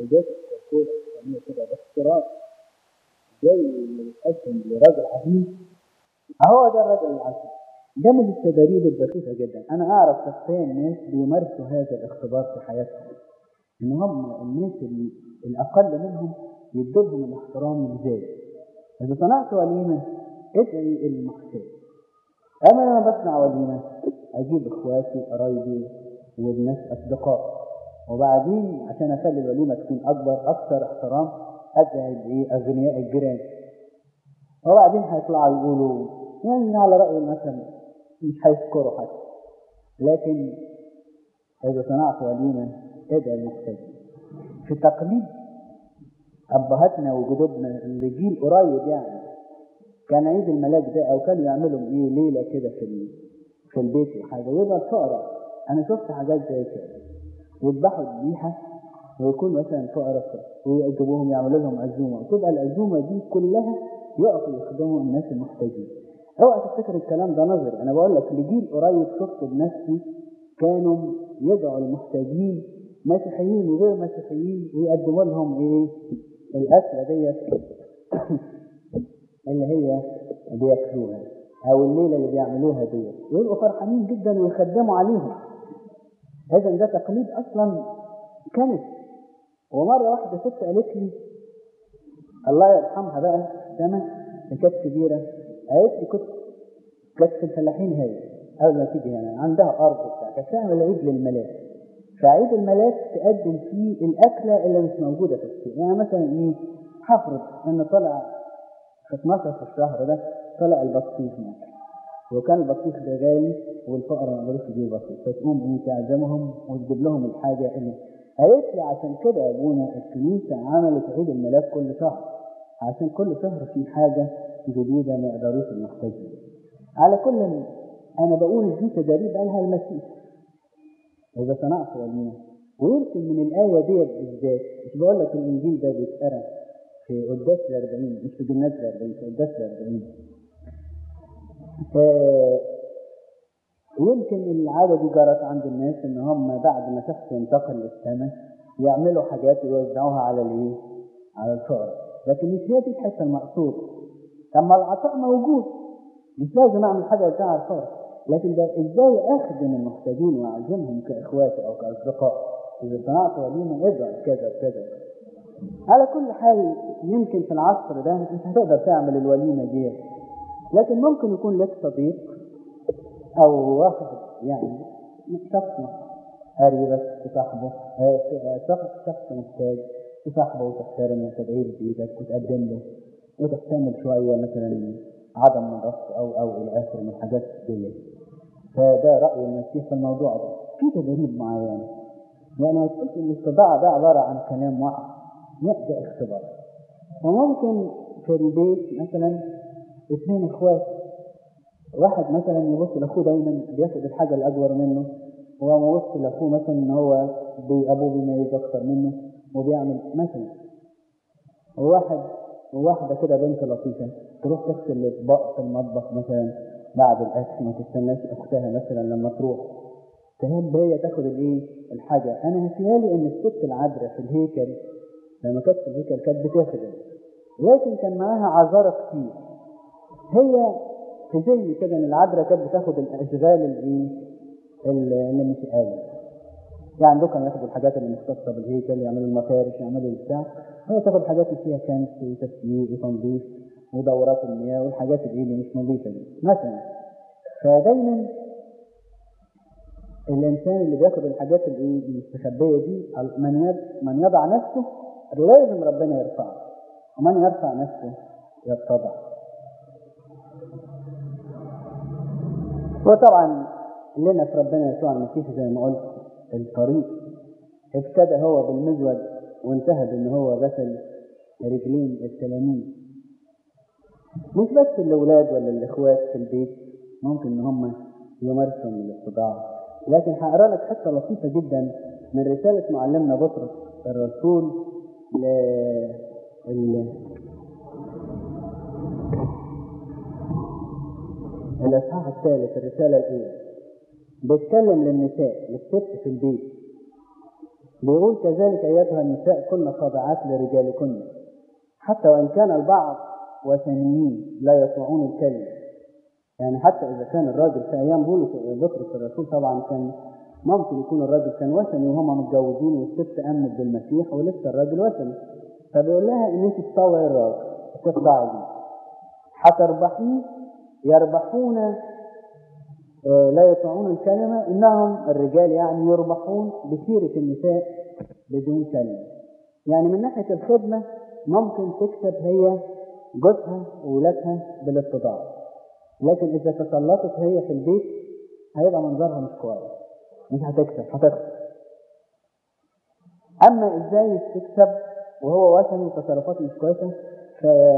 جات الكوكولا الثانية كده باختراق جاي يتقدم لراجل عظيم هو ده الراجل العظيم ده من التدريب الدقيقة جدا أنا أعرف شخصيا ناس بيمارسوا هذا الاختبار في حياتهم إن هم الناس اللي الأقل منهم يدوا لهم الاحترام الزايد إذا صنعت وليمة ادعي المحتاج أما لما بصنع وليمة أجيب إخواتي وقرايبي والناس أصدقاء وبعدين عشان أخلي الوليمة تكون أكبر أكثر احترام أدعي بإيه أغنياء الجيران وبعدين هيطلعوا يقولوا يعني على رأي المثل مش هيشكروا حتى لكن إذا صنعت وليمة ادعي المحتاج في تقليد أبهاتنا وجدودنا اللي جيل قريب يعني كان عيد الملاك ده أو كانوا يعملوا إيه ليلة كده في في البيت وحاجة ويبقى الفقراء أنا شفت حاجات زي كده يذبحوا الذبيحة ويكون مثلا فقراء ويجيبوهم يعملوا لهم عزومة وتبقى العزومة دي كلها يقفوا يخدموا الناس المحتاجين اوعى تفتكر الكلام ده نظري انا بقول لك لجيل قريب شفته بنفسي كانوا يدعوا المحتاجين مسيحيين وغير مسيحيين ويقدموا لهم ايه الاكله ديت اللي هي بياكلوها او الليله اللي بيعملوها ديت ويبقوا فرحانين جدا ويخدموا عليهم اذا ده تقليد اصلا كانت ومره واحده ست قالت لي الله يرحمها بقى سنه كانت كبيره قالت لي كنت كانت في الفلاحين هي قبل ما تيجي هنا عندها ارض بتاع كانت تعمل عيد للملاك فعيد الملاك تقدم فيه الاكله اللي مش موجوده في السوق يعني مثلا ايه هفرض ان طلع في 12 في الشهر ده طلع البطيخ مثلا وكان البطيخ ده غالي والفقراء ما يقدروش يجيبوا بطيخ فتقوم ايه تعزمهم وتجيب لهم الحاجه اللي قالت لي عشان كده يا ابونا الكنيسه عملت عيد الملاك كل شهر عشان كل شهر في حاجه جديده ما يقدروش المحتاجين على كل انا بقول دي تدريب قالها المسيح اذا صنعت وليمه ويمكن من الايه ديت بالذات مش بقول لك الانجيل ده بيتقرا في قداس الأربعين مش في جنات الأربعين في قداس الأربعين يمكن العادة دي جرت عند الناس إن هم بعد ما شخص ينتقل للسماء يعملوا حاجات ويوزعوها على الإيه؟ على الفقراء لكن مش هي دي الحتة المقصودة طب ما العطاء موجود مش لازم أعمل حاجة وزعها على الفقراء لكن ده إزاي أخدم المحتاجين وأعزمهم كإخواتي أو كأصدقاء إذا صنعت وليمة ادعوا كذا وكذا على كل حال يمكن في العصر ده انت هتقدر تعمل الوليمة دي لكن ممكن يكون لك صديق او واحد يعني شخص قريبك تصاحبه شخص شخص محتاج تصاحبه وتحترمه وتدعيه بإيدك وتقدم له وتحتمل شوية مثلا عدم نظافة أو أو إلى آخره من الحاجات دي فده رأي المسيح في الموضوع ده في تدريب معين يعني هتقول إن الاستطاعة ده عبارة عن كلام واحد يبدأ اختبار وممكن في البيت مثلا اثنين اخوات واحد مثلا يبص لاخوه دايما بياخد الحاجه الاكبر منه وهو يبص لاخوه مثلا ان هو بي ابوه بيميز اكتر منه وبيعمل مثلا وواحد وواحده كده بنت لطيفه تروح تغسل الاطباق في المطبخ مثلا بعد الاكل ما تستناش اختها مثلا لما تروح تهب هي تاخد الايه الحاجه انا متهيألي ان الست العذراء في الهيكل لما كانت في الهيكل كانت بتخدم لكن كان معاها عذارة كتير هي في ذهني كده ان العذراء كانت بتاخد الاشغال الايه اللي مش قوي يعني دول كانوا ياخدوا الحاجات اللي مختصه بالهيكل يعملوا المفارش يعملوا البتاع هي تاخد الحاجات اللي فيها كنس وتسييق وتنظيف ودورات المياه والحاجات اللي اللي مش نظيفه دي مثلا فدايما الانسان اللي بياخد الحاجات الايه المستخبيه دي من من يضع نفسه لازم ربنا يرفعه ومن يرفع نفسه يتضع وطبعا لنا في ربنا يسوع المسيح زي ما قلت الطريق ابتدى هو بالمزود وانتهى بان هو غسل رجلين التلاميذ مش بس الاولاد ولا الاخوات في البيت ممكن ان هم يمارسوا من الاستطاعه لكن هقرا لك حته لطيفه جدا من رساله معلمنا بطرس الرسول ل ال... الإصحاح الثالث الرسالة الأولى بيتكلم للنساء للست في البيت بيقول كذلك أيتها النساء كن خاضعات لرجالكن حتى وإن كان البعض وثنيين لا يطيعون الكلمة يعني حتى إذا كان الراجل في أيام بولس بطرس الرسول طبعا كان ممكن يكون الراجل كان وثني وهم متجوزين والست آمنت بالمسيح ولسه الراجل وثني فبيقول لها إن أنت تطوعي الراجل تخضعي ليه هتربحيه يربحون آه، لا يطيعون الكلمة إنهم الرجال يعني يربحون بسيرة النساء بدون كلمة يعني من ناحية الخدمة ممكن تكسب هي جوزها وولادها بالاتضاع لكن إذا تسلطت هي في البيت هيبقى منظرها مش كويس مش هتكسب هتخسر أما إزاي تكسب وهو وثني وتصرفاته مش كويسة ف